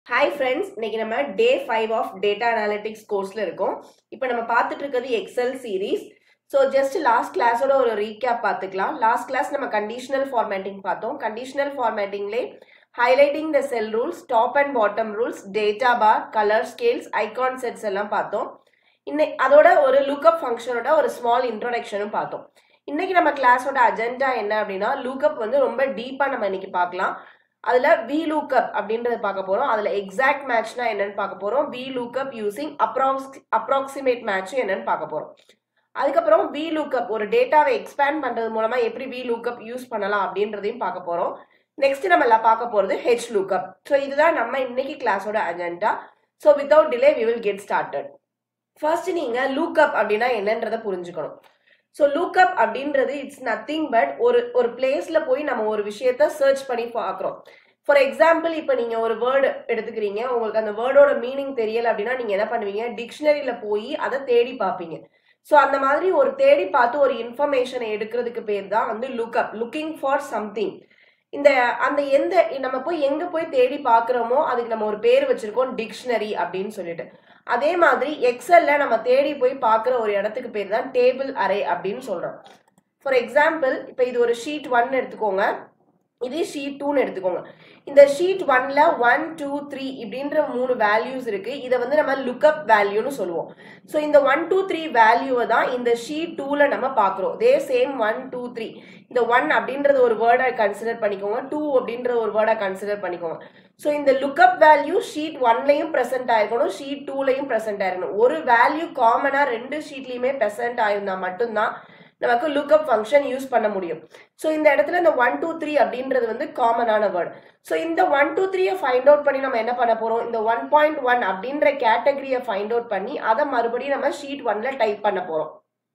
Hi friends இன்னைக்கு நம்ம day five of data analytics கோர்ஸ்ல இருக்கோம் இப்போ நம்ம பார்த்துட்டு இருக்கிறது Excel series so just last கிளாஸோட ஒரு ரீகேப் பார்த்துக்கலாம் லாஸ்ட் கிளாஸ் நம்ம கண்டிஷனல் ஃபார்மேட்டிங் பார்த்தோம் கண்டிஷனல் ஃபார்மேட்டிங்லே highlighting the cell rules top and bottom rules data bar colour scales icon sets எல்லாம் பார்த்தோம் இன்னை அதோட ஒரு லுக்அப் ஃபங்க்ஷனோட ஒரு ஸ்மால் இன்ட்ரோடக்ஷனும் பார்த்தோம் இன்னைக்கு நம்ம கிளாஸோட அஜெண்டா என்ன அப்படின்னா லுக்அப் வந்து ரொம்ப டீப்பா நம்ம இன்னைக்கு பார்க்கலாம் அதுல வி லூக்கப் அப்படின்றத பார்க்க போறோம் அதுல எக்ஸாக்ட் மேட்ச்னா என்னன்னு பார்க்க போறோம் V lookup using approx approximate மேட்சும் என்னன்னு பார்க்க போறோம் அதுக்கப்புறம் வி லூக்கப் ஒரு டேட்டாவை எக்ஸ்பேண்ட் பண்றது மூலமா எப்படி வி லூக்கப் யூஸ் பண்ணலாம் அப்படின்றதையும் பார்க்க போறோம் நெக்ஸ்ட் நம்ம எல்லாம் பார்க்க போறது ஹெச் லூக்கப் ஸோ இதுதான் நம்ம இன்னைக்கு கிளாஸோட agenda so without delay we will get started first நீங்க லூக்கப் அப்படின்னா என்னன்றத புரிஞ்சுக்கணும் ஸோ லுக்அப் அப்படின்றது இட்ஸ் நத்திங் பட் ஒரு ஒரு பிளேஸ்ல போய் நம்ம ஒரு விஷயத்த சர்ச் பண்ணி பார்க்குறோம் ஃபார் எக்ஸாம்பிள் இப்போ நீங்க ஒரு வேர்டு எடுத்துக்கிறீங்க உங்களுக்கு அந்த வேர்டோட மீனிங் தெரியல அப்படின்னா நீங்க என்ன பண்ணுவீங்க டிக்ஷனரியில போய் அதை தேடி பார்ப்பீங்க ஸோ அந்த மாதிரி ஒரு தேடி பார்த்து ஒரு இன்ஃபர்மேஷனை எடுக்கிறதுக்கு பேர் தான் வந்து லுக்அப் லுக்கிங் ஃபார் சம்திங் இந்த அந்த எந்த நம்ம போய் எங்க போய் தேடி பார்க்குறோமோ அதுக்கு நம்ம ஒரு பேர் வச்சிருக்கோம் டிக்ஷனரி அப்படின்னு சொல்லிட்டு அதே மாதிரி எக்ஸல்ல நம்ம தேடி போய் பார்க்குற ஒரு இடத்துக்கு பேர் தான் டேபிள் அரே அப்படின்னு சொல்றோம் ஃபார் எக்ஸாம்பிள் இப்போ இது ஒரு ஷீட் ஒன் எடுத்துக்கோங்க இது ஷீட் டூன்னு எடுத்துக்கோங்க இந்த ஷீட் ஒன்ல ஒன் டூ த்ரீ இப்படின்ற மூணு வேல்யூஸ் இருக்கு இதை வந்து நம்ம லுக்அப் வேல்யூன்னு சொல்லுவோம் ஸோ இந்த ஒன் டூ த்ரீ வேல்யூவை தான் இந்த ஷீட் டூல நம்ம பார்க்குறோம் the same one two three இந்த ஒன் அப்படின்றது ஒரு வேர்டை கன்சிடர் பண்ணிக்கோங்க டூ அப்படின்ற ஒரு வேர்டை கன்சிடர் பண்ணிக்கோங்க ஸோ இந்த லுக்அப் வேல்யூ ஷீட் ஒன்லையும் ப்ரெசென்ட் ஆயிருக்கணும் ஷீட் டூலையும் ப்ரெசென்ட் ஆயிருக்கணும் ஒரு வேல்யூ காமனாக ரெண்டு ஷீட்லையுமே ப்ரெசென்ட் ஆயிருந்தா மட்டும்தான் நமக்கு லுக்அப் ஃபங்க்ஷன் யூஸ் பண்ண முடியும் ஸோ இந்த இடத்துல இந்த ஒன் டூ த்ரீ அப்படின்றது வந்து காமனான வேர்டு ஸோ இந்த ஒன் டூ த்ரீயை ஃபைண்ட் அவுட் பண்ணி நம்ம என்ன பண்ண போறோம் இந்த ஒன் பாயிண்ட் ஒன் அப்படின்ற கேட்டகரியை ஃபைண்ட் அவுட் பண்ணி அதை மறுபடியும் நம்ம ஷீட் ஒன்ல டைப் பண்ண போறோம்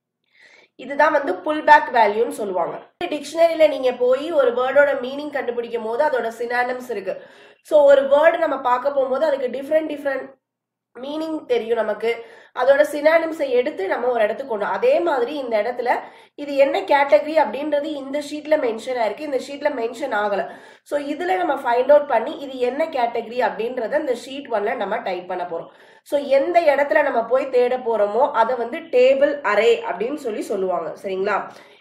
இதுதான் வந்து புல் பேக் வேல்யூன்னு சொல்லுவாங்க டிக்ஷனரியில நீங்க போய் ஒரு வேர்டோட மீனிங் கண்டுபிடிக்கும் போது அதோட சினானம்ஸ் இருக்கு ஸோ ஒரு வேர்டு நம்ம பார்க்க போகும்போது அதுக்கு டிஃப்ரெண்ட் டிஃப்ரெண்ட் மீனிங் தெரியும் நமக்கு அதோட சினானிம்ஸை எடுத்து நம்ம ஒரு இடத்துக்கு கொண்டு அதே மாதிரி இந்த இடத்துல இது என்ன கேட்டகரி அப்படின்றது இந்த ஷீட்ல மென்ஷன் ஆயிருக்கு இந்த ஷீட்ல மென்ஷன் ஆகல ஸோ இதுல நம்ம ஃபைண்ட் அவுட் பண்ணி இது என்ன கேட்டகரி அப்படின்றத இந்த ஷீட் ஒன்ல நம்ம டைப் பண்ண போறோம் ஸோ எந்த இடத்துல நம்ம போய் தேட போறோமோ அதை வந்து டேபிள் அரே அப்படின்னு சொல்லி சொல்லுவாங்க சரிங்களா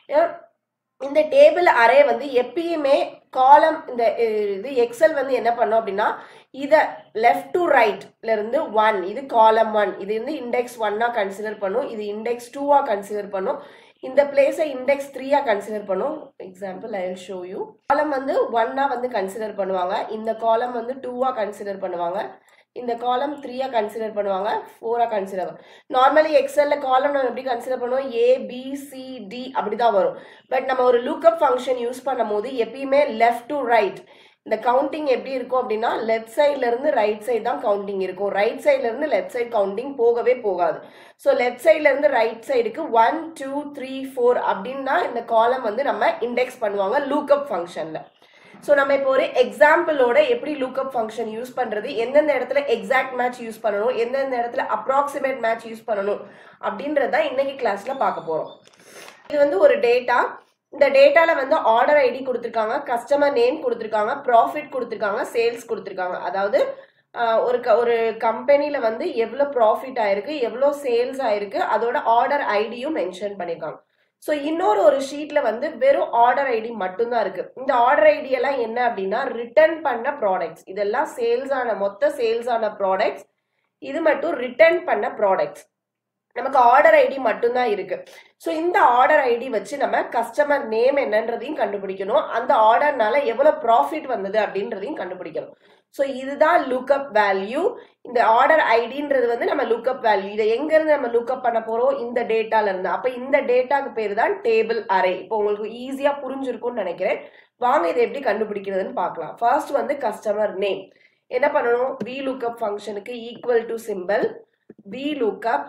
இந்த டேபிள் அரே வந்து எப்பயுமே காலம் இந்த இது எக்ஸல் வந்து என்ன பண்ணும் அப்படின்னா இதை லெஃப்ட் டு ரைட்ல இருந்து ஒன் இது காலம் ஒன் இது வந்து இண்டெக்ஸ் ஒன்னா கன்சிடர் பண்ணும் இது இண்டெக்ஸ் டூவா கன்சிடர் பண்ணும் இந்த பிளேஸை இண்டெக்ஸ் த்ரீயா கன்சிடர் பண்ணும் example I will show you column வந்து ஒன்னா வந்து கன்சிடர் பண்ணுவாங்க இந்த காலம் வந்து டூவா கன்சிடர் பண்ணுவாங்க இந்த காலம் த்ரீயா கன்சிடர் பண்ணுவாங்க ஃபோரா கன்சிடர் நார்மலி எக்ஸல்ல காலம் நம்ம எப்படி கன்சிடர் பண்ணுவோம் ஏ பி சி டி அப்படிதான் வரும் பட் நம்ம ஒரு லுக்அப் ஃபங்க்ஷன் யூஸ் பண்ணும் போது எப்பயுமே லெஃப்ட் டு ரைட் இந்த கவுண்டிங் எப்படி இருக்கும் அப்படின்னா லெஃப்ட் சைட்ல இருந்து ரைட் சைடு தான் கவுண்டிங் இருக்கும் ரைட் சைட்ல இருந்து லெஃப்ட் சைடு கவுண்டிங் போகவே போகாது ஸோ லெஃப்ட் சைட்ல இருந்து ரைட் சைடுக்கு ஒன் டூ த்ரீ ஃபோர் அப்படின்னா இந்த காலம் வந்து நம்ம இண்டெக்ஸ் பண்ணுவாங்க லுக்அப் ஃபங்க்ஷன்ல ஸோ நம்ம இப்போ ஒரு எக்ஸாம்பிளோட எப்படி லுக்அப் ஃபங்க்ஷன் யூஸ் பண்றது எந்தெந்த இடத்துல எக்ஸாக்ட் மேட்ச் யூஸ் பண்ணணும் எந்தெந்த இடத்துல அப்ராக்சிமேட் மேட்ச் யூஸ் பண்ணணும் அப்படின்றத இன்னைக்கு கிளாஸ்ல பார்க்க போறோம் இது வந்து ஒரு டேட்டா இந்த டேட்டால வந்து ஆர்டர் ஐடி கொடுத்துருக்காங்க கஸ்டமர் நேம் கொடுத்துருக்காங்க ப்ராஃபிட் கொடுத்துருக்காங்க சேல்ஸ் கொடுத்துருக்காங்க அதாவது ஒரு ஒரு கம்பெனில வந்து எவ்வளோ ப்ராஃபிட் ஆயிருக்கு எவ்வளோ சேல்ஸ் ஆயிருக்கு அதோட ஆர்டர் ஐடியும் மென்ஷன் பண்ணியிருக்காங்க ஸோ இன்னொரு ஒரு ஷீட்ல வந்து வெறும் ஆர்டர் ஐடி மட்டும்தான் இருக்கு இந்த ஆர்டர் ஐடி எல்லாம் என்ன அப்படின்னா ரிட்டர்ன் பண்ண ப்ராடக்ட்ஸ் இதெல்லாம் சேல்ஸ் ஆன மொத்த சேல்ஸ் ஆன ப்ராடக்ட்ஸ் இது மட்டும் ரிட்டர்ன் பண்ண ப்ராடக்ட்ஸ் நமக்கு ஆர்டர் ஐடி மட்டும்தான் இருக்கு ஸோ இந்த ஆர்டர் ஐடி வச்சு நம்ம கஸ்டமர் நேம் என்னன்றதையும் கண்டுபிடிக்கணும் அந்த ஆர்டர்னால எவ்வளவு ப்ராஃபிட் வந்தது அப்படின்றதையும் கண்டுபிடிக்கணும் ஸோ இதுதான் லுக்அப் வேல்யூ இந்த ஆர்டர் ஐடின்றது வந்து நம்ம லுக்அப் வேல்யூ இதை எங்க இருந்து நம்ம லுக்அப் பண்ண போறோம் இந்த டேட்டால இருந்து அப்ப இந்த டேட்டாக்கு பேர் தான் டேபிள் அரே இப்போ உங்களுக்கு ஈஸியா புரிஞ்சிருக்கும்னு நினைக்கிறேன் வாங்க இதை எப்படி கண்டுபிடிக்கிறதுன்னு பார்க்கலாம் ஃபர்ஸ்ட் வந்து கஸ்டமர் நேம் என்ன பண்ணணும் வி லுக்அப் ஃபங்க்ஷனுக்கு equal to simple V lookup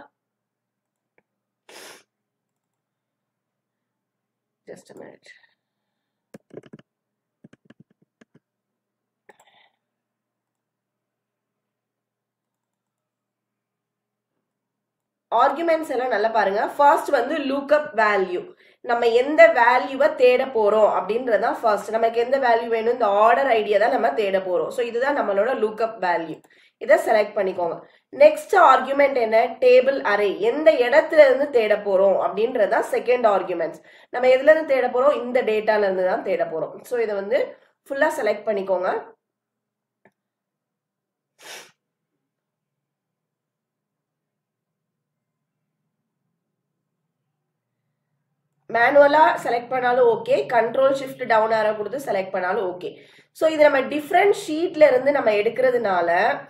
just a minute arguments எல்லாம் நல்லா பாருங்க ஃபர்ஸ்ட் வந்து லுக்அப் வேல்யூ நம்ம எந்த வேல்யூவை தேட போறோம் அப்படின்றதான் ஃபர்ஸ்ட் நமக்கு எந்த வேல்யூ வேணும் இந்த ஆர்டர் ஐடியா தான் நம்ம தேட போறோம் ஸோ இதுதான் நம்மளோட லுக்அப் வேல்யூ இதை செலக்ட் பண்ணிக்கோங்க நெக்ஸ்ட் ஆர்குமெண்ட் என்ன டேபிள் அரே எந்த இடத்துல இருந்து தேட போறோம் அப்படின்றதான் செகண்ட் ஆர்குமெண்ட்ஸ் நம்ம எதுல இருந்து தேட போறோம் இந்த டேட்டால இருந்து தான் தேட போறோம் ஸோ இதை வந்து ஃபுல்லா செலக்ட் பண்ணிக்கோங்க மேனுவலா செலக்ட் பண்ணாலும் okay control shift down arrow கொடுத்து செலக்ட் பண்ணாலும் ஓகே ஸோ இது நம்ம டிஃப்ரெண்ட் ஷீட்ல இருந்து நம்ம எடுக்கிறதுனால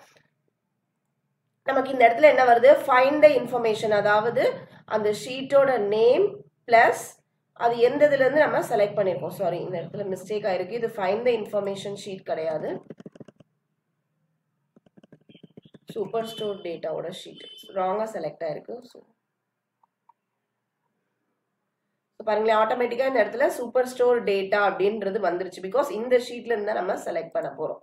நமக்கு இந்த இடத்துல என்ன வருது ஃபைண்ட் த இன்ஃபர்மேஷன் அதாவது அந்த ஷீட்டோட நேம் பிளஸ் அது எந்த இதுல இருந்து நம்ம செலக்ட் பண்ணிருக்கோம் சாரி இந்த இடத்துல மிஸ்டேக் ஆயிருக்கு இது ஃபைண்ட் த இன்ஃபர்மேஷன் ஷீட் கிடையாது சூப்பர் ஸ்டோர் டேட்டாவோட ஷீட் ராங்கா செலக்ட் ஆயிருக்கு ஸோ பாருங்களேன் ஆட்டோமேட்டிக்கா இந்த இடத்துல சூப்பர் ஸ்டோர் டேட்டா அப்படின்றது வந்துருச்சு பிகாஸ் இந்த ஷீட்ல இருந்து நம்ம செலக்ட் பண்ண போறோம்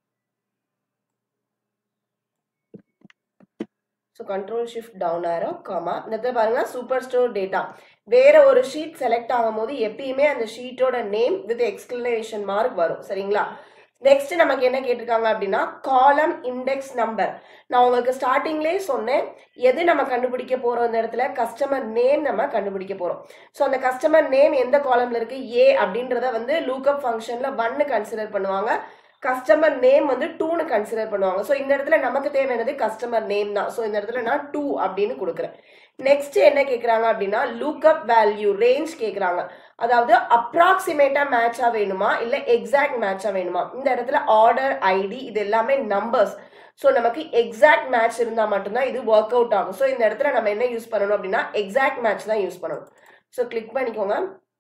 so control shift down arrow comma இந்த இடத்துல பாருங்க சூப்பர் ஸ்டோர் டேட்டா வேற ஒரு ஷீட் செலக்ட் ஆகும் போது எப்பயுமே அந்த ஷீட்டோட நேம் வித் எக்ஸ்கிளனேஷன் மார்க் வரும் சரிங்களா நெக்ஸ்ட் நமக்கு என்ன கேட்டிருக்காங்க அப்படின்னா காலம் இண்டெக்ஸ் நம்பர் நான் உங்களுக்கு ஸ்டார்டிங்லேயே சொன்னேன் எது நம்ம கண்டுபிடிக்க போறோம் இந்த இடத்துல கஸ்டமர் நேம் நம்ம கண்டுபிடிக்க போறோம் ஸோ அந்த கஸ்டமர் நேம் எந்த காலம்ல இருக்கு ஏ அப்படின்றத வந்து லூக்அப் ஃபங்க்ஷன்ல ஒன்னு கன்சிடர் பண்ணுவாங்க கஸ்டமர் நேம் வந்து டூன்னு கன்சிடர் பண்ணுவாங்க ஸோ இந்த இடத்துல நமக்கு தேவையானது கஸ்டமர் நேம் தான் ஸோ இந்த இடத்துல நான் டூ அப்படின்னு கொடுக்குறேன் நெக்ஸ்ட் என்ன கேட்குறாங்க அப்படின்னா லுக்அப் வேல்யூ ரேஞ்ச் கேட்குறாங்க அதாவது அப்ராக்சிமேட்டா மேட்சா வேணுமா இல்லை எக்ஸாக்ட் மேட்சா வேணுமா இந்த இடத்துல ஆர்டர் ஐடி இது எல்லாமே நம்பர்ஸ் ஸோ நமக்கு எக்ஸாக்ட் மேட்ச் இருந்தால் மட்டும்தான் இது ஒர்க் அவுட் ஆகும் ஸோ இந்த இடத்துல நம்ம என்ன யூஸ் பண்ணணும் அப்படின்னா எக்ஸாக்ட் மேட்ச் தான் யூஸ் பண்ணணும் ஸோ கிளிக் பண்ணிக்கோங்க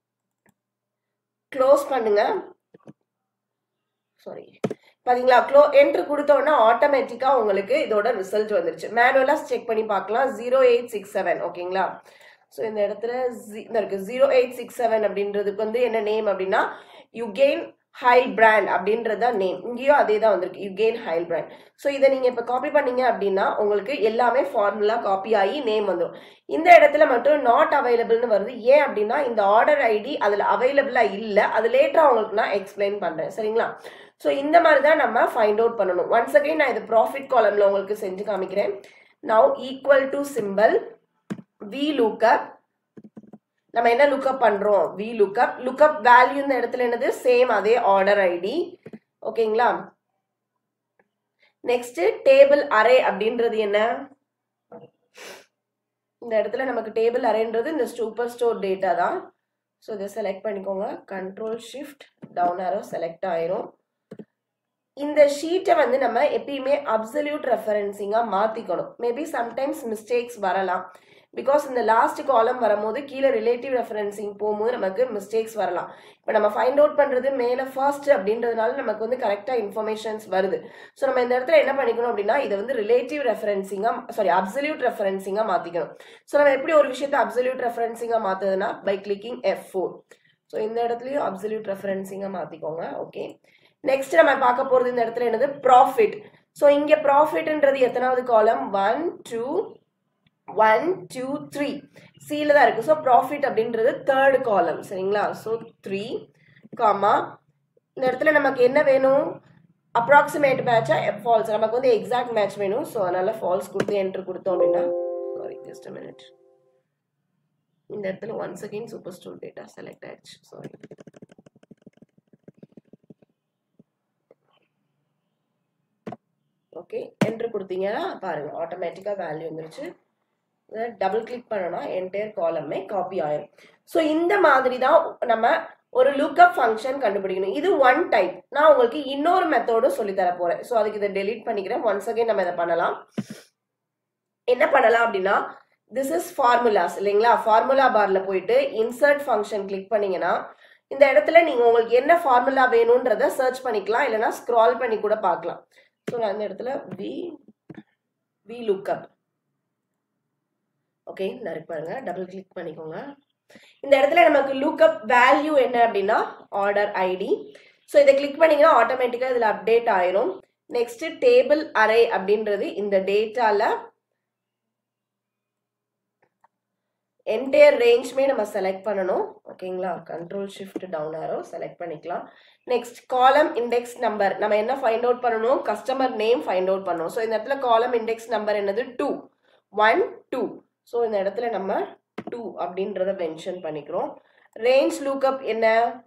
க்ளோஸ் பண்ணுங்க சாரி பாத்தீங்களா க்ளோ என்ட்ரு கொடுத்தோன்னா ஆட்டோமேட்டிக்கா உங்களுக்கு இதோட ரிசல்ட் வந்துருச்சு மேனுவலா செக் பண்ணி பார்க்கலாம் ஜீரோ எயிட் சிக்ஸ் செவன் ஓகேங்களா ஸோ இந்த இடத்துல இந்த இருக்கு ஜீரோ எயிட் சிக்ஸ் செவன் அப்படின்றதுக்கு வந்து என்ன நேம் அப்படின்னா யூ கெயின் ஹைல் பிராண்ட் அப்படின்றது தான் நேம் இங்கேயும் அதே தான் வந்திருக்கு யூ கெயின் ஹைல் பிராண்ட் ஸோ இதை நீங்கள் இப்போ காப்பி பண்ணீங்க அப்படின்னா உங்களுக்கு எல்லாமே ஃபார்முலா காப்பி ஆகி நேம் வந்துடும் இந்த இடத்துல மட்டும் நாட் அவைலபிள்னு வருது ஏன் அப்படின்னா இந்த ஆர்டர் ஐடி அதில் அவைலபிளாக இல்லை அது லேட்டராக உங்களுக்கு நான் எக்ஸ்பிளைன் பண்ணுறேன் சரிங்களா ஸோ இந்த மாதிரி தான் நம்ம ஃபைண்ட் அவுட் பண்ணணும் ஒன்ஸ் அகைன் நான் இது ப்ராஃபிட் காலம்ல உங்களுக்கு செஞ்சு காமிக்கிறேன் now equal to simple V lookup நம்ம என்ன லுக்கப் பண்றோம் வி லுக்கப் லுக்கப் வேல்யூ இந்த இடத்துல என்னது சேம் அதே ஆர்டர் ஐடி ஓகேங்களா நெக்ஸ்ட் டேபிள் அரே அப்படின்றது என்ன இந்த இடத்துல நமக்கு டேபிள் அரேன்றது இந்த சூப்பர் ஸ்டோர் டேட்டா தான் ஸோ இதை செலக்ட் பண்ணிக்கோங்க control shift down arrow select ஆயிரும் இந்த ஷீட்டை வந்து நம்ம எப்பயுமே அப்சல்யூட் ரெஃபரன்சிங்காக மாற்றிக்கணும் மேபி சம்டைம்ஸ் மிஸ்டேக்ஸ் வரலாம் பிகாஸ் இந்த லாஸ்ட் காலம் வரும்போது கீழே ரிலேட்டிவ் ரெஃபரன்சிங் போகும்போது நமக்கு மிஸ்டேக்ஸ் வரலாம் இப்போ நம்ம ஃபைண்ட் அவுட் பண்ணுறது மேலே ஃபர்ஸ்ட் அப்படின்றதுனால நமக்கு வந்து கரெக்டாக இன்ஃபர்மேஷன்ஸ் வருது ஸோ நம்ம இந்த இடத்துல என்ன பண்ணிக்கணும் அப்படின்னா இதை வந்து ரிலேட்டிவ் ரெஃபரன்சிங்காக சாரி அப்சல்யூட் ரெஃபரன்சிங்காக மாற்றிக்கணும் ஸோ நம்ம எப்படி ஒரு விஷயத்தை அப்சல்யூட் ரெஃபரன்சிங்காக மாற்றுதுன்னா by clicking F four so இந்த இடத்துலையும் அப்சல்யூட் ரெஃபரன்சிங்காக மாற்றிக்கோங்க ஓகே நெக்ஸ்ட் நம்ம பார்க்க போகிறது இந்த இடத்துல என்னது ப்ராஃபிட் ஸோ இங்கே ப்ராஃபிட்ன்றது எத்தனாவது column one two one two three சியில் தான் இருக்குது ஸோ ப்ராஃபிட் அப்படின்றது தேர்ட் காலம் சரிங்களா ஸோ த்ரீ காமா இந்த இடத்துல நமக்கு என்ன வேணும் அப்ராக்சிமேட் மேட்சா ஃபால்ஸ் நமக்கு வந்து எக்ஸாக்ட் மேட்ச் வேணும் ஸோ அதனால ஃபால்ஸ் கொடுத்து என்ட்ரு கொடுத்தோம் அப்படின்னா சாரி ஜஸ்ட் மினிட் இந்த இடத்துல one second super store data select ஆயிடுச்சு சாரி ஓகே என்ட்ரு கொடுத்தீங்கன்னா பாருங்க ஆட்டோமேட்டிக்காக வேல்யூ வந்துருச்சு டபுள் கிளிக் பண்ணனா என்டையர் காலமே காப்பி ஆயிரும் ஸோ இந்த மாதிரி தான் நம்ம ஒரு லுக்அப் ஃபங்க்ஷன் கண்டுபிடிக்கணும் இது ஒன் டைப் நான் உங்களுக்கு இன்னொரு மெத்தடும் சொல்லி தர போறேன் ஸோ அதுக்கு இதை டெலீட் பண்ணிக்கிறேன் ஒன்ஸ் அகைன் நம்ம இதை பண்ணலாம் என்ன பண்ணலாம் அப்படின்னா திஸ் இஸ் ஃபார்முலாஸ் இல்லைங்களா ஃபார்முலா பார்ல போயிட்டு இன்சர்ட் ஃபங்க்ஷன் கிளிக் பண்ணீங்கன்னா இந்த இடத்துல நீங்க உங்களுக்கு என்ன ஃபார்முலா வேணும்ன்றத சர்ச் பண்ணிக்கலாம் இல்லைன்னா ஸ்க்ரால் பண்ணி கூட பார்க்கலாம் ஸோ நான் இந்த இடத்துல வி வி லுக்அப் ஓகே இந்த இருக்கு பாருங்க டபுள் கிளிக் பண்ணிக்கோங்க இந்த இடத்துல நமக்கு லுக்அப் வேல்யூ என்ன அப்படின்னா ஆர்டர் ஐடி ஸோ இதை கிளிக் பண்ணீங்கன்னா ஆட்டோமேட்டிக்காக இதில் அப்டேட் ஆயிரும் நெக்ஸ்ட் டேபிள் அரே அப்படின்றது இந்த டேட்டால என்டையர் ரேஞ்சுமே நம்ம செலக்ட் பண்ணணும் ஓகேங்களா control shift down arrow select பண்ணிக்கலாம் நெக்ஸ்ட் காலம் இண்டெக்ஸ் நம்பர் நம்ம என்ன ஃபைண்ட் அவுட் பண்ணணும் கஸ்டமர் நேம் ஃபைண்ட் அவுட் பண்ணணும் ஸோ இந்த இடத்துல காலம் இண்டெக்ஸ் நம்பர் என்னது டூ ஒன் டூ ஸோ இந்த இடத்துல நம்ம டூ அப்படின்றத மென்ஷன் பண்ணிக்கிறோம் ரேஞ்ச் லுக்அப் என்ன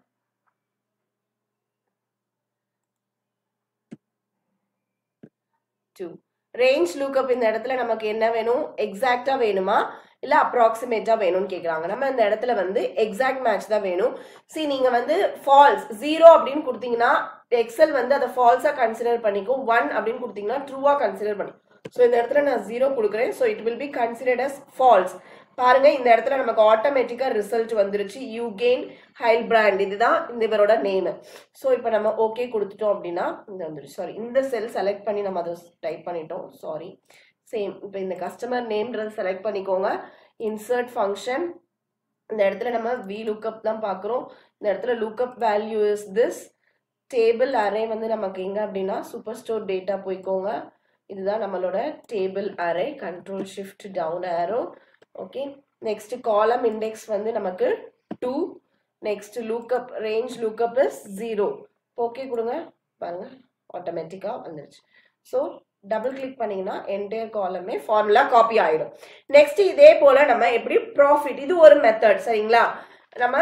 டூ ரேஞ்ச் லுக்அப் இந்த இடத்துல நமக்கு என்ன வேணும் எக்ஸாக்டா வேணுமா இல்ல அப்ராக்சிமேட்டா வேணும்னு கேக்குறாங்க நம்ம இந்த இடத்துல வந்து எக்ஸாக்ட் மேட்ச் தான் வேணும் சி நீங்க வந்து ஃபால்ஸ் ஜீரோ அப்படின்னு கொடுத்தீங்கன்னா எக்ஸல் வந்து அதை ஃபால்ஸா கன்சிடர் பண்ணிக்கும் ஒன் அப்படின்னு கொடுத்தீங்கன்னா ட்ரூவா கன்சிடர் பண்ணி ஸோ இந்த இடத்துல நான் ஜீரோ கொடுக்குறேன் so it will be considered as false பாருங்க இந்த இடத்துல நமக்கு ஆட்டோமேட்டிக்கா ரிசல்ட் வந்துருச்சு யூ கெயின் ஹைல் பிராண்ட் இதுதான் இந்த இவரோட நேம் ஸோ இப்போ நம்ம ஓகே கொடுத்துட்டோம் அப்படின்னா இந்த வந்துருச்சு சாரி இந்த செல் செலக்ட் பண்ணி நம்ம அதை டைப் பண்ணிட்டோம் சாரி சேம் இப்போ இந்த கஸ்டமர் நேம்ன்றதை செலக்ட் பண்ணிக்கோங்க இன்சர்ட் ஃபங்க்ஷன் இந்த இடத்துல நம்ம வி லுக்கப் தான் பார்க்குறோம் இந்த இடத்துல lookup value is this table array வந்து நமக்கு எங்க அப்படின்னா சூப்பர் ஸ்டோர் டேட்டா போய்க்கோங்க இதுதான் நம்மளோட table array control shift down arrow okay next column index வந்து நமக்கு two next lookup range lookup is zero okay கொடுங்க பாருங்க ஆட்டோமேட்டிக்காக வந்துருச்சு ஸோ டபுள் கிளிக் பண்ணீங்கன்னா என்டையர் காலமே ஃபார்முலா காப்பி ஆயிடும் நெக்ஸ்ட் இதே போல நம்ம எப்படி ப்ராஃபிட் இது ஒரு மெத்தட் சரிங்களா நம்ம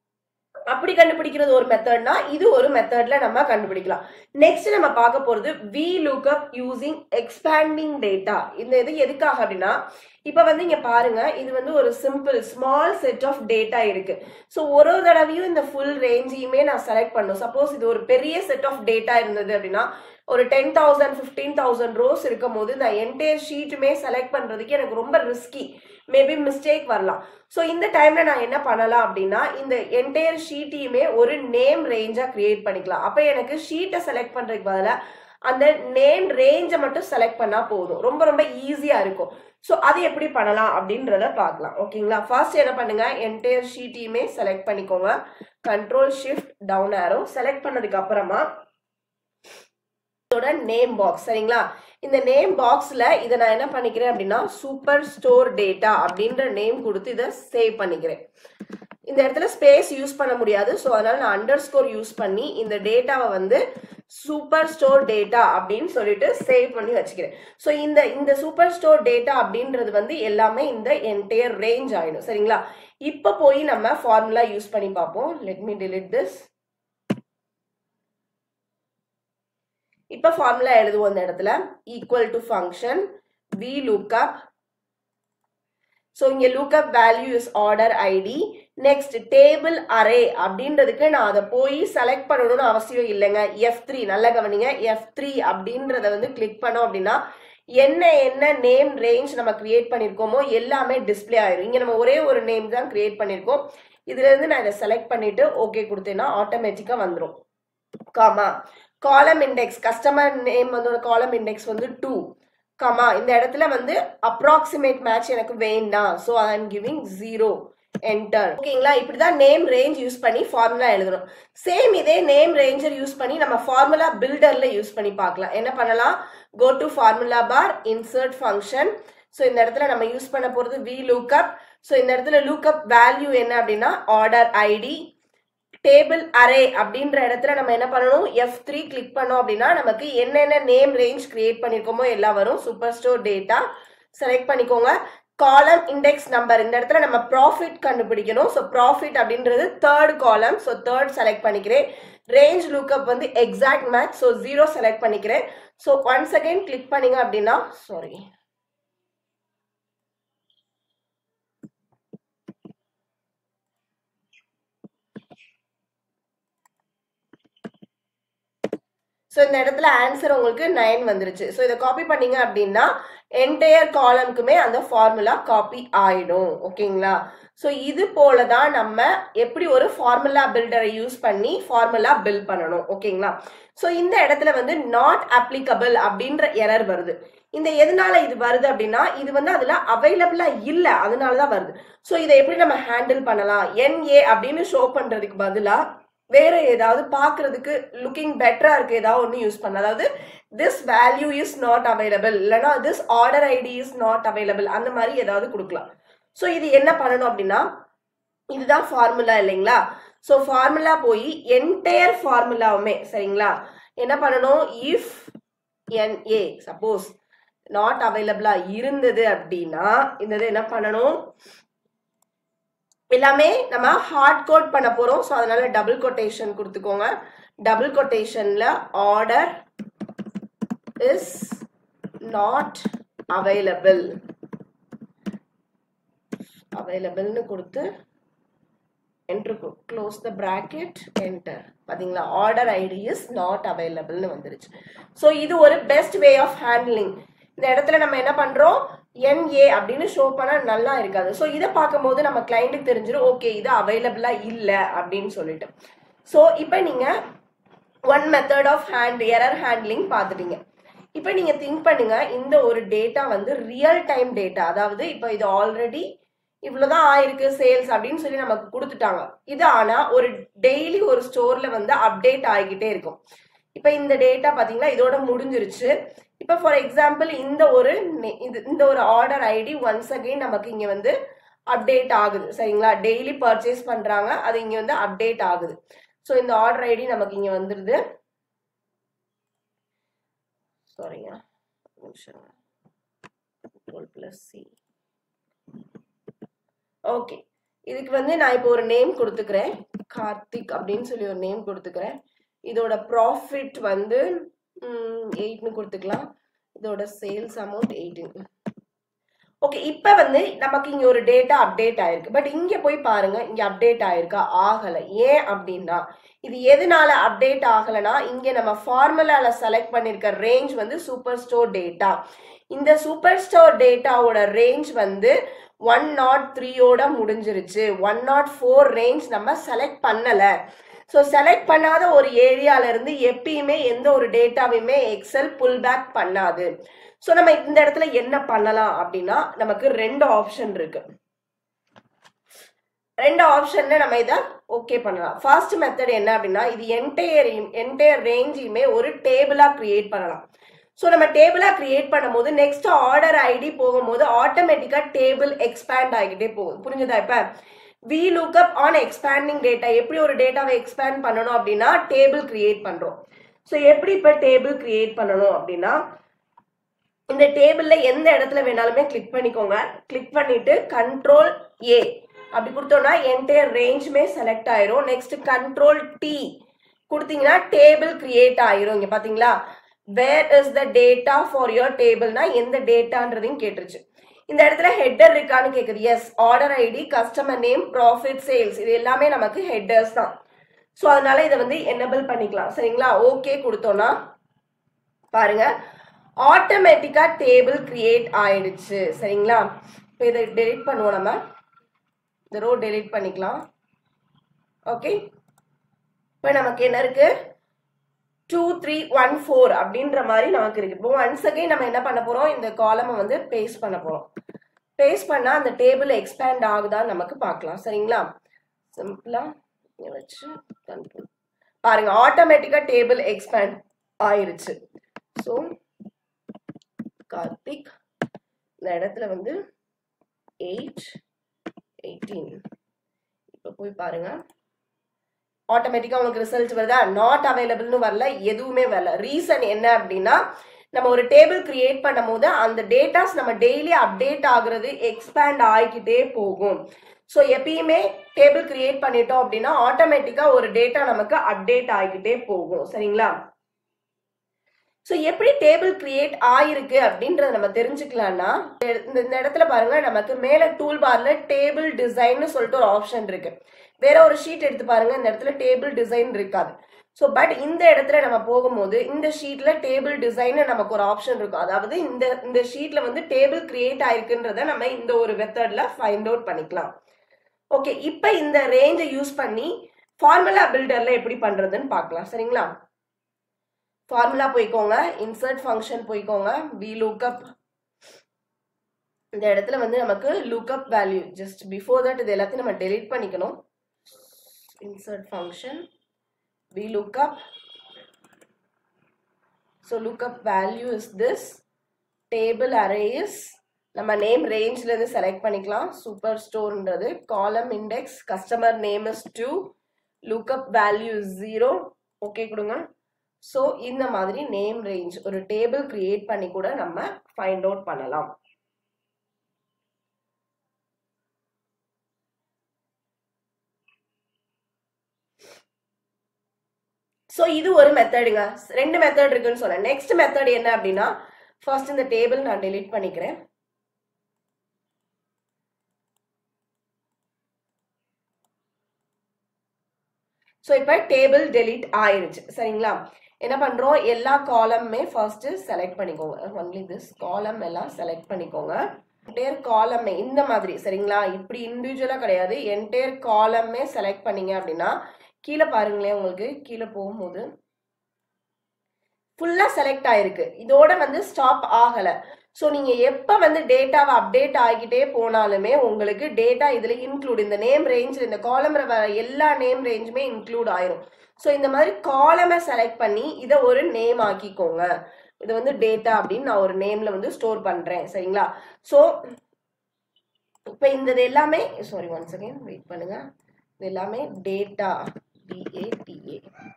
அப்படி கண்டுபிடிக்கிறது ஒரு மெத்தட்னா இது ஒரு மெத்தட்ல நம்ம கண்டுபிடிக்கலாம் நெக்ஸ்ட் நம்ம பார்க்க போறது V lookup using expanding data இந்த இது எதுக்காக அப்படின்னா இப்ப வந்து இங்க பாருங்க இது வந்து ஒரு simple small set of data இருக்கு ஸோ ஒரு ஒரு தடவையும் இந்த ஃபுல் ரேஞ்சையுமே நான் செலக்ட் பண்ணும் சப்போஸ் இது ஒரு பெரிய செட் ஆஃப் டேட்டா இருந்தது அப்படின்னா ஒரு ten thousand fifteen thousand rows இருக்கும் போது இந்த என்டையர் ஷீட்டுமே செலக்ட் பண்றதுக்கு எனக்கு ரொம்ப ரிஸ்கி மேபி மிஸ்டேக் வரலாம் ஸோ இந்த டைம்ல நான் என்ன பண்ணலாம் அப்படின்னா இந்த என்டையர் ஷீட்டையுமே ஒரு நேம் ரேஞ்சா கிரியேட் பண்ணிக்கலாம் அப்போ எனக்கு ஷீட்டை செலக்ட் பண்றதுக்கு பதிலாக அந்த நேம் ரேஞ்சை மட்டும் செலக்ட் பண்ணா போதும் ரொம்ப ரொம்ப ஈஸியா இருக்கும் ஸோ அது எப்படி பண்ணலாம் அப்படின்றத பார்க்கலாம் ஓகேங்களா ஃபர்ஸ்ட் என்ன பண்ணுங்க என்டையர் ஷீட்டையுமே செலக்ட் பண்ணிக்கோங்க control shift down arrow select பண்ணதுக்கு அப்புறமா இதோட நேம் பாக்ஸ் சரிங்களா இந்த நேம் பாக்ஸ்ல இதை நான் என்ன பண்ணிக்கிறேன் அப்படின்னா சூப்பர் ஸ்டோர் டேட்டா அப்படின்ற நேம் கொடுத்து இதை சேவ் பண்ணிக்கிறேன் இந்த இடத்துல ஸ்பேஸ் யூஸ் பண்ண முடியாது ஸோ அதனால நான் அண்டர் ஸ்கோர் யூஸ் பண்ணி இந்த டேட்டாவை வந்து சூப்பர் ஸ்டோர் டேட்டா அப்படின்னு சொல்லிட்டு சேவ் பண்ணி வச்சுக்கிறேன் ஸோ இந்த இந்த சூப்பர் ஸ்டோர் டேட்டா அப்படின்றது வந்து எல்லாமே இந்த என்டையர் ரேஞ்ச் ஆயிடும் சரிங்களா இப்போ போய் நம்ம ஃபார்முலா யூஸ் பண்ணி பார்ப்போம் லெட் மீ டிலிட் திஸ் இப்போ ஃபார்முலா எழுதுவோம் இந்த இடத்துல equal to function V lookup so இங்கே lookup value is order ID next table array அப்படின்றதுக்கு நான் அதை போய் செலக்ட் பண்ணணும்னு அவசியம் இல்லைங்க எஃப் த்ரீ நல்ல கவனிங்க எஃப் த்ரீ அப்படின்றத வந்து கிளிக் பண்ணோம் அப்படின்னா என்ன என்ன நேம் ரேஞ்ச் நம்ம கிரியேட் பண்ணியிருக்கோமோ எல்லாமே டிஸ்பிளே ஆயிரும் இங்கே நம்ம ஒரே ஒரு நேம் தான் கிரியேட் பண்ணியிருக்கோம் இதுல இருந்து நான் இதை செலக்ட் பண்ணிட்டு ஓகே கொடுத்தேன்னா ஆட்டோமேட்டிக்காக வந்துடும் gamma column index customer name வந்து காலம் இண்டெக்ஸ் வந்து டூ கமா இந்த இடத்துல வந்து அப்ராக்சிமேட் மேட்ச் எனக்கு வேண்டாம் so I am giving zero enter ஓகேங்களா இப்படிதான் நேம் ரேஞ்ச் யூஸ் பண்ணி ஃபார்முலா எழுதணும் சேம் இதே நேம் ரேஞ்சர் யூஸ் பண்ணி நம்ம ஃபார்முலா பில்டர்ல யூஸ் பண்ணி பார்க்கலாம் என்ன பண்ணலாம் go to formula bar insert function so இந்த இடத்துல நம்ம யூஸ் பண்ண போறது வி லுக்அப் ஸோ இந்த இடத்துல லுக்அப் வேல்யூ என்ன அப்படின்னா ஆர்டர் ஐடி டேபிள் அரே அப்படின்ற இடத்துல நம்ம என்ன பண்ணணும் எஃப் த்ரீ கிளிக் பண்ணோம் அப்படின்னா நமக்கு என்னென்ன நேம் ரேஞ்ச் கிரியேட் பண்ணிருக்கோமோ எல்லாம் வரும் சூப்பர் ஸ்டோர் டேட்டா செலக்ட் பண்ணிக்கோங்க காலம் இண்டெக்ஸ் நம்பர் இந்த இடத்துல நம்ம ப்ராஃபிட் கண்டுபிடிக்கணும் ஸோ ப்ராஃபிட் அப்படின்றது third column so third select பண்ணிக்கிறேன் ரேஞ்ச் லுக்அப் வந்து exact match so zero select பண்ணிக்கிறேன் ஸோ ஒன் செகண்ட் கிளிக் பண்ணீங்க அப்படின்னா சாரி ஸோ இந்த இடத்துல ஆன்சர் உங்களுக்கு நைன் வந்துருச்சு ஸோ இதை காப்பி பண்ணீங்க அப்படின்னா என்டையர் காலம்க்குமே அந்த ஃபார்முலா காப்பி ஆயிடும் ஓகேங்களா ஸோ இது போல தான் நம்ம எப்படி ஒரு ஃபார்முலா பில்டரை யூஸ் பண்ணி ஃபார்முலா பில் பண்ணணும் ஓகேங்களா ஸோ இந்த இடத்துல வந்து நாட் அப்ளிகபிள் அப்படின்ற எரர் வருது இந்த எதனால இது வருது அப்படின்னா இது வந்து அதுல அவைலபிளா இல்ல அதனால தான் வருது ஸோ இதை எப்படி நம்ம ஹேண்டில் பண்ணலாம் என்ஏ அப்படின்னு ஷோ பண்றதுக்கு பதிலா வேற ஏதாவது பார்க்கிறதுக்கு லுக்கிங் பெட்டரா இருக்கு ஏதாவது ஒன்று யூஸ் பண்ண அதாவது this value is not available இல்லைன்னா this order ID is not available அந்த மாதிரி ஏதாவது கொடுக்கலாம் ஸோ இது என்ன பண்ணணும் அப்படின்னா இதுதான் ஃபார்முலா இல்லைங்களா ஸோ ஃபார்முலா போய் என்டையர் ஃபார்முலாவுமே சரிங்களா என்ன பண்ணணும் இஃப் என்ஏ சப்போஸ் நாட் அவைலபிளா இருந்தது அப்படின்னா இந்த இது என்ன பண்ணணும் எல்லாமே நம்ம ஹார்ட் கோட் பண்ண போறோம் ஸோ அதனால டபுள் கொட்டேஷன் கொடுத்துக்கோங்க டபுள் கொட்டேஷன்ல ஆர்டர் இஸ் நாட் அவைலபிள் அவைலபிள்னு கொடுத்து enter close the bracket enter பாத்தீங்களா ஆர்டர் ஐடி இஸ் நாட் அவைலபிள்னு வந்துருச்சு ஸோ இது ஒரு பெஸ்ட் வே ஆஃப் ஹேண்ட்லிங் இந்த இடத்துல நம்ம என்ன பண்றோம் என்ஏ அப்படின்னு ஷோ பண்ணா நல்லா இருக்காது ஸோ இதை பார்க்கும்போது நம்ம கிளைண்ட்டுக்கு தெரிஞ்சிடும் ஓகே இது அவைலபிளா இல்லை அப்படின்னு சொல்லிட்டு ஸோ இப்போ நீங்க one method of hand error handling பார்த்துட்டீங்க இப்போ நீங்க திங்க் பண்ணுங்க இந்த ஒரு டேட்டா வந்து ரியல் டைம் டேட்டா அதாவது இப்போ இது ஆல்ரெடி இவ்வளவுதான் ஆயிருக்கு சேல்ஸ் அப்படின்னு சொல்லி நமக்கு கொடுத்துட்டாங்க இது ஆனா ஒரு டெய்லி ஒரு ஸ்டோர்ல வந்து அப்டேட் ஆகிக்கிட்டே இருக்கும் இப்ப இந்த டேட்டா பாத்தீங்கன்னா இதோட முடிஞ்சிருச்சு இப்ப ஃபார் எக்ஸாம்பிள் இந்த ஒரு நெ- இது இந்த ஒரு ஆர்டர் ஐடி ஒன்ஸ் அகைன் நமக்கு இங்க வந்து அப்டேட் ஆகுது சரிங்களா டெய்லி பர்ச்சேஸ் பண்றாங்க அது இங்க வந்து அப்டேட் ஆகுது ஸோ இந்த ஆர்டர் ஐடி நமக்கு இங்க வந்துருது சாரிங்க நிமிஷம் கண்ட்ரோல் பிளஸ் சி ஓகே இதுக்கு வந்து நான் இப்போ ஒரு நேம் கொடுத்துக்கிறேன் கார்த்திக் அப்படின்னு சொல்லி ஒரு நேம் கொடுத்துக்கிறேன் இதோட ப்ராஃபிட் வந்து எயிட்னு கொடுத்துக்கலாம் இதோட சேல்ஸ் அமௌண்ட் எயிட்டின் ஓகே இப்போ வந்து நமக்கு இங்க ஒரு டேட்டா அப்டேட் ஆயிருக்கு பட் இங்க போய் பாருங்க இங்க அப்டேட் ஆயிருக்கா ஆகல ஏன் அப்படின்னா இது எதனால அப்டேட் ஆகலைன்னா இங்க நம்ம ஃபார்முலால செலக்ட் பண்ணிருக்க ரேஞ்ச் வந்து சூப்பர் ஸ்டோர் டேட்டா இந்த சூப்பர் ஸ்டோர் டேட்டாவோட ரேஞ்ச் வந்து ஒன் நாட் த்ரீயோட முடிஞ்சிருச்சு ஒன் நாட் ஃபோர் ரேஞ்ச் நம்ம செலக்ட் பண்ணல ஸோ செலக்ட் பண்ணாத ஒரு ஏரியால இருந்து எப்பயுமே எந்த ஒரு டேட்டாவையுமே எக்ஸல் புல் பேக் பண்ணாது ஸோ நம்ம இந்த இடத்துல என்ன பண்ணலாம் அப்படின்னா நமக்கு ரெண்டு ஆப்ஷன் இருக்கு ரெண்டு ஆப்ஷன்ல நம்ம இதை ஓகே பண்ணலாம் ஃபர்ஸ்ட் மெத்தட் என்ன அப்படின்னா இது என்டையர் என்டையர் ரேஞ்சையுமே ஒரு டேபிளா கிரியேட் பண்ணலாம் ஸோ நம்ம டேபிளா கிரியேட் பண்ணும்போது நெக்ஸ்ட் ஆர்டர் ஐடி போகும்போது ஆட்டோமேட்டிக்கா டேபிள் எக்ஸ்பேண்ட் ஆகிட்டே போகும் புரிஞ்சுதா இப்ப V lookup on expanding data எப்படி ஒரு டேட்டாவை எக்ஸ்பேண்ட் பண்ணணும் அப்படின்னா டேபிள் கிரியேட் பண்றோம் ஸோ எப்படி இப்ப டேபிள் கிரியேட் பண்ணணும் அப்படின்னா இந்த டேபிள்ல எந்த இடத்துல வேணாலுமே கிளிக் பண்ணிக்கோங்க கிளிக் பண்ணிட்டு கண்ட்ரோல் ஏ அப்படி கொடுத்தோம்னா என்டையர் ரேஞ்சுமே செலக்ட் ஆயிரும் நெக்ஸ்ட் கண்ட்ரோல் டி கொடுத்தீங்கன்னா டேபிள் கிரியேட் ஆயிரும் இங்க பாத்தீங்களா where is the data for your டேபிள்னா எந்த டேட்டான்றதையும் கேட்டுருச்சு இந்த இடத்துல ஹெட்டர் இருக்கான்னு கேக்குது yes order ID customer name profit sales இது எல்லாமே நமக்கு ஹெட்டர்ஸ் தான் ஸோ அதனால இதை வந்து என்னபிள் பண்ணிக்கலாம் சரிங்களா ஓகே கொடுத்தோம்னா பாருங்க ஆட்டோமேட்டிக்கா டேபிள் கிரியேட் ஆயிடுச்சு சரிங்களா இப்போ இதை டெலிட் பண்ணுவோம் நம்ம இந்த ரோ டெலிட் பண்ணிக்கலாம் ஓகே இப்போ நமக்கு என்ன இருக்கு டூ த்ரீ ஒன் ஃபோர் அப்படின்ற மாதிரி நமக்கு இருக்கு இப்போ ஒன்ஸ் அகைன் நம்ம என்ன பண்ண போறோம் இந்த காலமை வந்து பேஸ்ட் பண்ண போறோம் பேஸ்ட் பண்ணா அந்த டேபிள் எக்ஸ்பேண்ட் ஆகுதான்னு நமக்கு பார்க்கலாம் சரிங்களா சிம்பிளா இங்க வச்சு control. பாருங்க ஆட்டோமேட்டிக்கா டேபிள் எக்ஸ்பேண்ட் ஆயிருச்சு ஸோ கார்த்திக் இந்த இடத்துல வந்து எயிட் எயிட்டீன் இப்போ போய் பாருங்க ஆட்டோமேட்டிக்கா உங்களுக்கு ரிசல்ட் வருதா நாட் அவைலபிள்னு வரல எதுவுமே வரல ரீசன் என்ன அப்படின்னா நம்ம ஒரு டேபிள் கிரியேட் பண்ணும்போது அந்த டேட்டாஸ் நம்ம டெய்லி அப்டேட் ஆகுறது எக்ஸ்பேண்ட் ஆகிக்கிட்டே போகும் ஸோ எப்பயுமே டேபிள் கிரியேட் பண்ணிட்டோம் அப்படின்னா ஆட்டோமேட்டிக்கா ஒரு டேட்டா நமக்கு அப்டேட் ஆகிக்கிட்டே போகும் சரிங்களா ஸோ எப்படி டேபிள் கிரியேட் ஆயிருக்கு அப்படின்றத நம்ம தெரிஞ்சுக்கலாம்னா இந்த இந்த இடத்துல பாருங்க நமக்கு மேல டூல் பார்ல டேபிள் டிசைன்னு சொல்லிட்டு ஒரு ஆப்ஷன் இருக்கு வேற ஒரு ஷீட் எடுத்து பாருங்க இந்த இடத்துல டேபிள் டிசைன் இருக்காது ஸோ பட் இந்த இடத்துல நம்ம போகும்போது இந்த ஷீட்ல டேபிள் டிசைன் நமக்கு ஒரு ஆப்ஷன் இருக்கும் அதாவது இந்த இந்த ஷீட்ல வந்து டேபிள் கிரியேட் ஆயிருக்குன்றத நம்ம இந்த ஒரு மெத்தட்ல ஃபைண்ட் அவுட் பண்ணிக்கலாம் ஓகே இப்போ இந்த ரேஞ்சை யூஸ் பண்ணி ஃபார்முலா பில்டர்ல எப்படி பண்றதுன்னு பார்க்கலாம் சரிங்களா ஃபார்முலா போய்க்கோங்க இன்சர்ட் ஃபங்க்ஷன் போய்க்கோங்க வி லுக்அப் இந்த இடத்துல வந்து நமக்கு lookup value just before that இது எல்லாத்தையும் நம்ம டெலீட் பண்ணிக்கணும் insert function V lookup so lookup value is this table array is நம்ம நேம் ரேஞ்ச்ல இருந்து செலக்ட் பண்ணிக்கலாம் சூப்பர் ஸ்டோர்ன்றது column index customer name is two lookup value zero okay கொடுங்க ஸோ இந்த மாதிரி நேம் ரேஞ்ச் ஒரு டேபிள் கிரியேட் பண்ணி கூட நம்ம ஃபைண்ட் அவுட் பண்ணலாம் ஸோ இது ஒரு மெத்தடுங்க ரெண்டு மெத்தட் இருக்குன்னு சொன்னேன் நெக்ஸ்ட் மெத்தட் என்ன அப்படின்னா ஃபர்ஸ்ட் இந்த டேபிள் நான் டெலீட் பண்ணிக்கிறேன் ஸோ இப்போ டேபிள் டெலீட் ஆயிருச்சு சரிங்களா என்ன பண்ணுறோம் எல்லா காலமுமே ஃபர்ஸ்ட் செலக்ட் பண்ணிக்கோங்க ஒன்லி திஸ் காலம் எல்லாம் செலக்ட் பண்ணிக்கோங்க என்டையர் காலமே இந்த மாதிரி சரிங்களா இப்படி இண்டிவிஜுவலாக கிடையாது என்டையர் காலமே செலக்ட் பண்ணீங்க அப்படின்னா கீழே பாருங்களேன் உங்களுக்கு கீழே போகும்போது ஃபுல்லாக செலக்ட் ஆயிருக்கு இதோட வந்து ஸ்டாப் ஆகலை ஸோ நீங்கள் எப்போ வந்து டேட்டாவை அப்டேட் ஆகிக்கிட்டே போனாலுமே உங்களுக்கு டேட்டா இதில் இன்க்ளூட் இந்த நேம் ரேஞ்ச் இந்த காலமில் வர எல்லா நேம் ரேஞ்சுமே இன்க்ளூட் ஆயிரும் ஸோ இந்த மாதிரி காலமை செலக்ட் பண்ணி இதை ஒரு நேம் ஆக்கிக்கோங்க இது வந்து டேட்டா அப்படின்னு நான் ஒரு நேம்ல வந்து ஸ்டோர் பண்றேன் சரிங்களா ஸோ இப்போ இந்த இது எல்லாமே சாரி ஒன் செகண்ட் வெயிட் பண்ணுங்க இது எல்லாமே டேட்டா டிஏடிஏ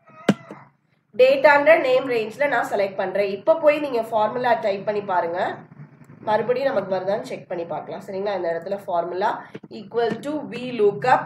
டேட்டான்ற நேம் ரேஞ்சில் நான் செலக்ட் பண்ணுறேன் இப்போ போய் நீங்கள் ஃபார்முலா டைப் பண்ணி பாருங்க மறுபடியும் நமக்கு வருதான்னு செக் பண்ணி பார்க்கலாம் சரிங்களா இந்த இடத்துல formula equal to V lookup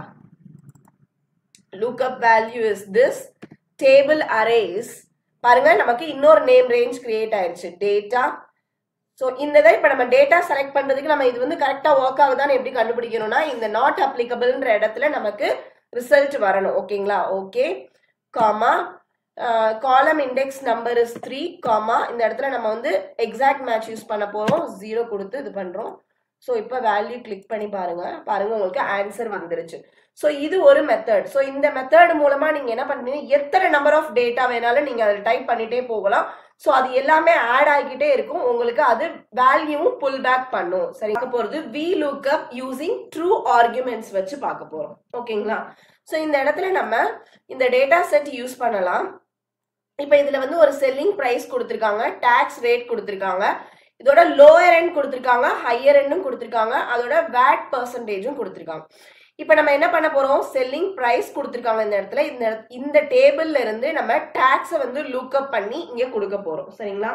lookup value is this table arrays பாருங்க நமக்கு இன்னொரு நேம் ரேஞ்ச் கிரியேட் ஆயிடுச்சு டேட்டா ஸோ இந்த இதை இப்போ நம்ம டேட்டா செலக்ட் பண்ணுறதுக்கு நம்ம இது வந்து கரெக்டாக ஒர்க் ஆகுதான்னு எப்படி கண்டுபிடிக்கணும்னா இந்த நாட் அப்ளிகபிள்ன்ற இடத்துல நமக்கு ரிசல்ட் வரணும் ஓகேங்களா okay comma column index number is three comma இந்த இடத்துல நம்ம வந்து எக்ஸாக்ட் மேட்ச் யூஸ் பண்ண போகிறோம் ஜீரோ கொடுத்து இது பண்ணுறோம் ஸோ இப்போ வேல்யூ கிளிக் பண்ணி பாருங்க பாருங்க உங்களுக்கு ஆன்சர் வந்துருச்சு ஸோ இது ஒரு மெத்தட் ஸோ இந்த மெத்தட் மூலமா நீங்க என்ன பண்றீங்க எத்தனை நம்பர் ஆஃப் டேட்டா வேணாலும் நீங்க அதில் டைப் பண்ணிட்டே போகலாம் ஸோ அது எல்லாமே ஆட் ஆகிக்கிட்டே இருக்கும் உங்களுக்கு அது வேல்யூவும் புல் பேக் பண்ணும் சரி பார்க்க போறது V lookup using true arguments வச்சு பார்க்க போறோம் ஓகேங்களா ஸோ இந்த இடத்துல நம்ம இந்த டேட்டா செட் யூஸ் பண்ணலாம் இப்போ இதுல வந்து ஒரு செல்லிங் ப்ரைஸ் கொடுத்துருக்காங்க டேக்ஸ் ரேட் கொடுத்துருக்காங்க இதோட லோயர் எண்ட் கொடுத்துருக்காங்க ஹையர் எண்டும் கொடுத்துருக்காங்க அதோட வேட் பர்சன்டேஜும் கொடுத்துருக்காங்க இப்போ நம்ம என்ன பண்ண போறோம் செல்லிங் ப்ரைஸ் கொடுத்துருக்காங்க இந்த இடத்துல இந்த இந்த டேபிள்ல இருந்து நம்ம டேக்ஸை வந்து லுக்அப் பண்ணி இங்க கொடுக்க போறோம் சரிங்களா